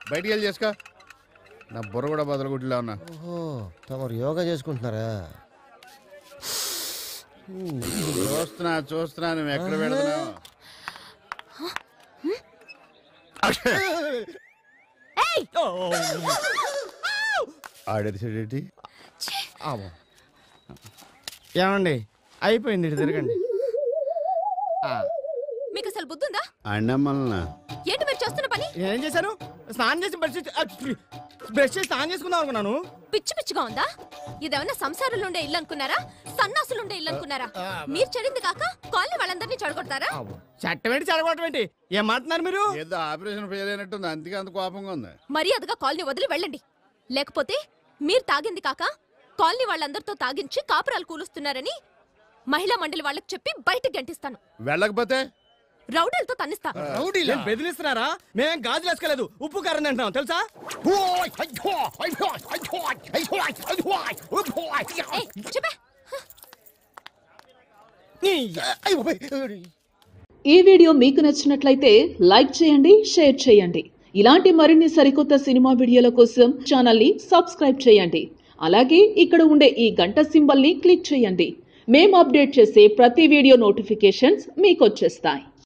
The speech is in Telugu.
బయటికి వెళ్ళి చేసుకో నా బుర్ర కూడా బదలగుడ్డిలా ఉన్నా ఓహో తమరు యోగా చేసుకుంటున్నారా చూస్తున్నా చూస్తున్నా నువ్వు ఎక్కడ పెడుతున్నావు ఆడేసేటి ఏమండి అయిపోయింది ఇటు తిరగండి ఆ, మీకు అసలు బుద్ధుందా అన్నమ్మల్నా ఏంటి మీరు చేస్తున్న పని ఏం చేశాను స్నానం చేసి బ్రష్ చేసి- ఆ, బ్రష్ చేసి స్నానం చేసుకుందాం అనుకున్నాను పిచ్చి పిచ్చిగా ఉందా ఇదేమన్నా సంసారంలో ఉండే ఇల్లు అనుకున్నారా సన్నాసులు ఉండే ఇల్లు అనుకున్నారా మీరు చెడింది కాక కాలనీ వాళ్ళందరినీ చెడగొడతారా చట్టం ఏంటి చెడగొట్టం ఏంటి ఏం మాట్లాడుతున్నారు మీరు ఏదో ఆపరేషన్ ఫెయిల్ అయినట్టుంది అందుకే అంత కోపంగా ఉంది మర్యాదగా కాలనీ వదిలి వెళ్ళండి లేకపోతే మీరు తాగింది కాక కాలనీ వాళ్ళందరితో తాగించి కాపురాలు కూలుస్తున్నారని మహిళా మండలి వాళ్ళకి చెప్పి బయటకు గంటిస్తాను వెళ్ళకపోతే రౌడీలతో తన్నిస్తా ఏం బెదిరిస్తున్నారా మేమేం గాజులు వేసుకోలేదు ఉప్పు కారం తింటున్నాం తెలుసా ఏయ్, చెప్పే ఈ వీడియో మీకు నచ్చినట్లయితే లైక్ చేయండి షేర్ చేయండి ఇలాంటి మరిన్ని సరికొత్త సినిమా వీడియోల కోసం ఛానల్ని సబ్స్క్రైబ్ చేయండి అలాగే ఇక్కడ ఉండే ఈ గంట సింబల్ని క్లిక్ చేయండి మేము అప్డేట్ చేసే ప్రతి వీడియో నోటిఫికేషన్స్ మీకు వచ్చేస్తాయి